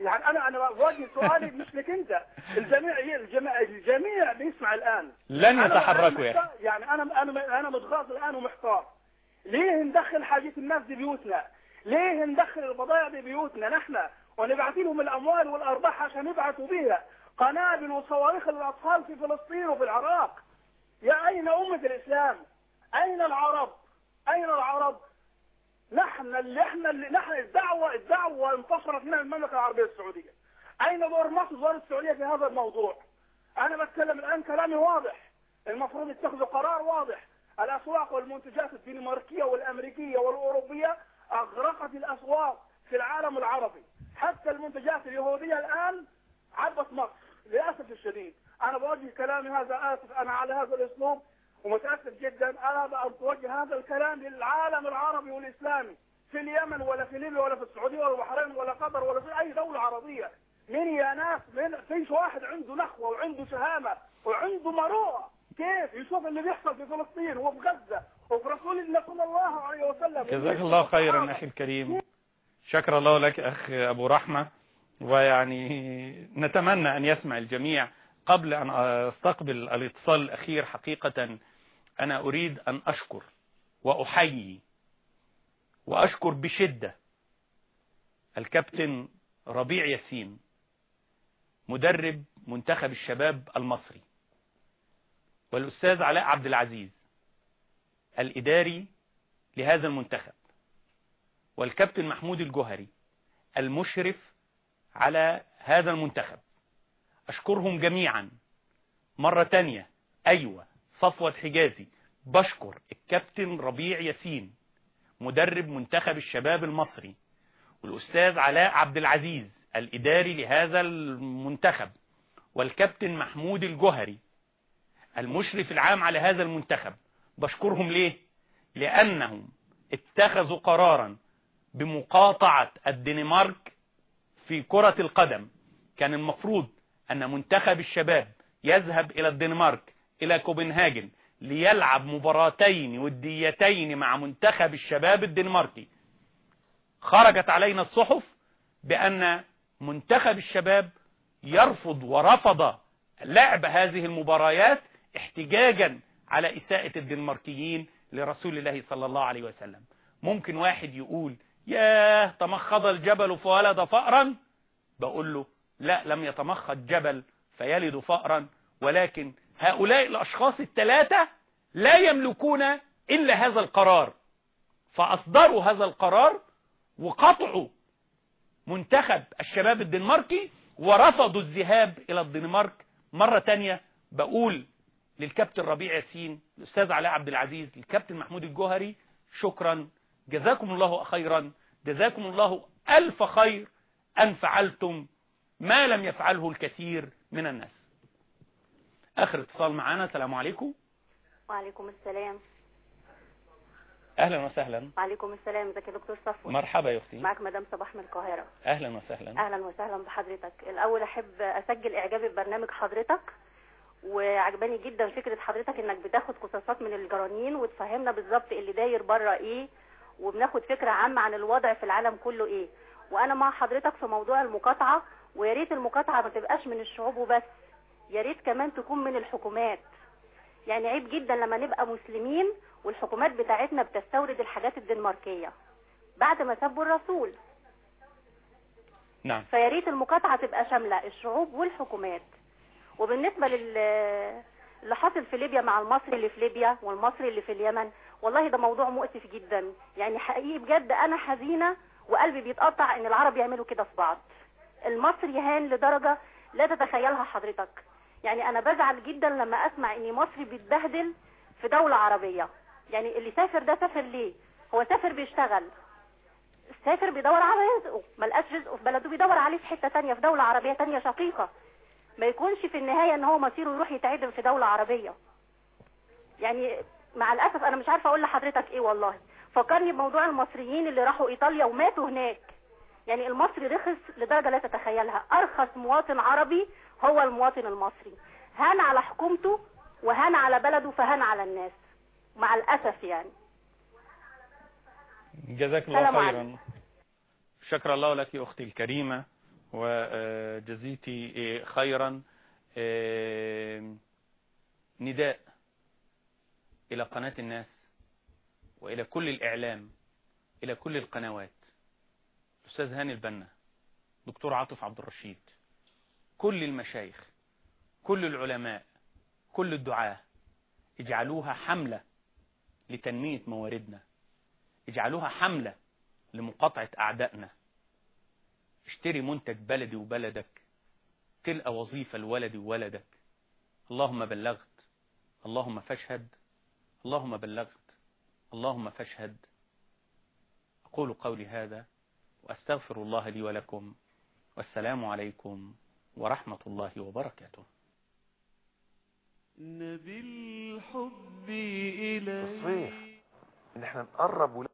يعني انا انا بوجه سؤالي مش لك انت الجميع الجميع الجميع بيسمع الان لن أنا- يتحركوا يا أنا أخي محتار- يعني انا انا انا متغاظ الان ومحتار ليه ندخل حاجة الناس دي بيوتنا ليه ندخل البضائع دي بيوتنا نحن ونبعث لهم الاموال والارباح عشان يبعثوا بيها قنابل وصواريخ للاطفال في فلسطين وفي العراق يا اين امة الاسلام اين العرب اين العرب نحن اللي احنا اللي نحن الدعوة الدعوة انتصرت من المملكة العربية السعودية اين دور مصر دور السعودية في هذا الموضوع انا بتكلم الان كلامي واضح المفروض يتخذوا قرار واضح الاسواق والمنتجات الدنماركية والامريكية والاوروبية اغرقت الاسواق في العالم العربي حتى المنتجات اليهودية الان عبت مصر للاسف الشديد انا بوجه كلامي هذا اسف انا على هذا الاسلوب ومتاسف جدا انا بوجه هذا الكلام للعالم العربي والاسلامي في اليمن ولا في ليبيا ولا في السعوديه ولا البحرين ولا قطر ولا في اي دوله عربيه من يا ناس من فيش واحد عنده نخوه وعنده شهامه وعنده مروءه كيف يشوف اللي بيحصل في فلسطين وفي غزه وفي رسول الله صلى الله عليه وسلم جزاك الله خيرا أخي الكريم شكر الله لك أخ أبو رحمة ويعني نتمنى أن يسمع الجميع قبل أن أستقبل الاتصال الأخير حقيقة أنا أريد أن أشكر وأحيي وأشكر بشدة الكابتن ربيع ياسين مدرب منتخب الشباب المصري والأستاذ علاء عبد العزيز الإداري لهذا المنتخب والكابتن محمود الجوهري المشرف على هذا المنتخب أشكرهم جميعا مرة تانية أيوة صفوة حجازي بشكر الكابتن ربيع ياسين مدرب منتخب الشباب المصري والأستاذ علاء عبد العزيز الإداري لهذا المنتخب والكابتن محمود الجوهري المشرف العام على هذا المنتخب بشكرهم ليه لأنهم اتخذوا قرارا بمقاطعة الدنمارك في كرة القدم كان المفروض أن منتخب الشباب يذهب إلى الدنمارك إلى كوبنهاجن ليلعب مباراتين وديتين مع منتخب الشباب الدنماركي خرجت علينا الصحف بأن منتخب الشباب يرفض ورفض لعب هذه المباريات احتجاجا على إساءة الدنماركيين لرسول الله صلى الله عليه وسلم ممكن واحد يقول ياه تمخض الجبل فولد فأرا بقول له لا لم يتمخض جبل فيلد فأرا ولكن هؤلاء الأشخاص الثلاثة لا يملكون إلا هذا القرار فأصدروا هذا القرار وقطعوا منتخب الشباب الدنماركي ورفضوا الذهاب إلى الدنمارك مرة تانية بقول للكابتن ربيع ياسين الأستاذ علاء عبد العزيز الكابتن محمود الجوهري شكرا جزاكم الله خيرا جزاكم الله ألف خير أن فعلتم ما لم يفعله الكثير من الناس آخر اتصال معنا السلام عليكم وعليكم السلام أهلا وسهلا وعليكم السلام ازيك يا دكتور صفوت مرحبا يا أختي معك مدام صباح من القاهرة أهلا وسهلا اهلا وسهلا بحضرتك الاول احب اسجل اعجابي ببرنامج حضرتك وعجباني جدا فكرة حضرتك انك بتاخد قصاصات من الجرانين وتفهمنا بالظبط اللي داير بره ايه وبناخد فكرة عامة عن الوضع في العالم كله ايه وانا مع حضرتك في موضوع المقاطعة ويا ريت المقاطعة ما تبقاش من الشعوب وبس يا ريت كمان تكون من الحكومات يعني عيب جدا لما نبقى مسلمين والحكومات بتاعتنا بتستورد الحاجات الدنماركية بعد ما سبوا الرسول نعم فيا ريت المقاطعة تبقى شاملة الشعوب والحكومات وبالنسبة لل اللي حاصل في ليبيا مع المصري اللي في ليبيا والمصري اللي في اليمن والله ده موضوع مؤسف جدا يعني حقيقي بجد انا حزينة وقلبي بيتقطع ان العرب يعملوا كده في بعض المصري هان لدرجة لا تتخيلها حضرتك يعني انا بزعل جدا لما اسمع ان مصري بيتبهدل في دولة عربية يعني اللي سافر ده سافر ليه هو سافر بيشتغل سافر بيدور على رزقه ما لقاش رزقه في بلده بيدور عليه في حتة تانية في دولة عربية تانية شقيقة ما يكونش في النهاية ان هو مصيره يروح يتعدم في دولة عربية يعني مع الاسف انا مش عارفة اقول لحضرتك ايه والله فكرني بموضوع المصريين اللي راحوا ايطاليا وماتوا هناك يعني المصري رخص لدرجة لا تتخيلها ارخص مواطن عربي هو المواطن المصري هان على حكومته وهان على بلده فهان على الناس مع الاسف يعني جزاك الله سلام خيرا عليكم. شكر الله لك يا أختي الكريمة وجزيتي خيرا نداء إلى قناة الناس وإلى كل الإعلام إلى كل القنوات أستاذ هاني البنا دكتور عاطف عبد الرشيد كل المشايخ كل العلماء كل الدعاة اجعلوها حملة لتنمية مواردنا اجعلوها حملة لمقاطعة أعدائنا اشتري منتج بلدي وبلدك تلقى وظيفة لولدي وولدك اللهم بلغت اللهم فاشهد اللهم بلغت اللهم فاشهد أقول قولي هذا وأستغفر الله لي ولكم والسلام عليكم ورحمة الله وبركاته نبي الحب إليه الصيف ان احنا نقرب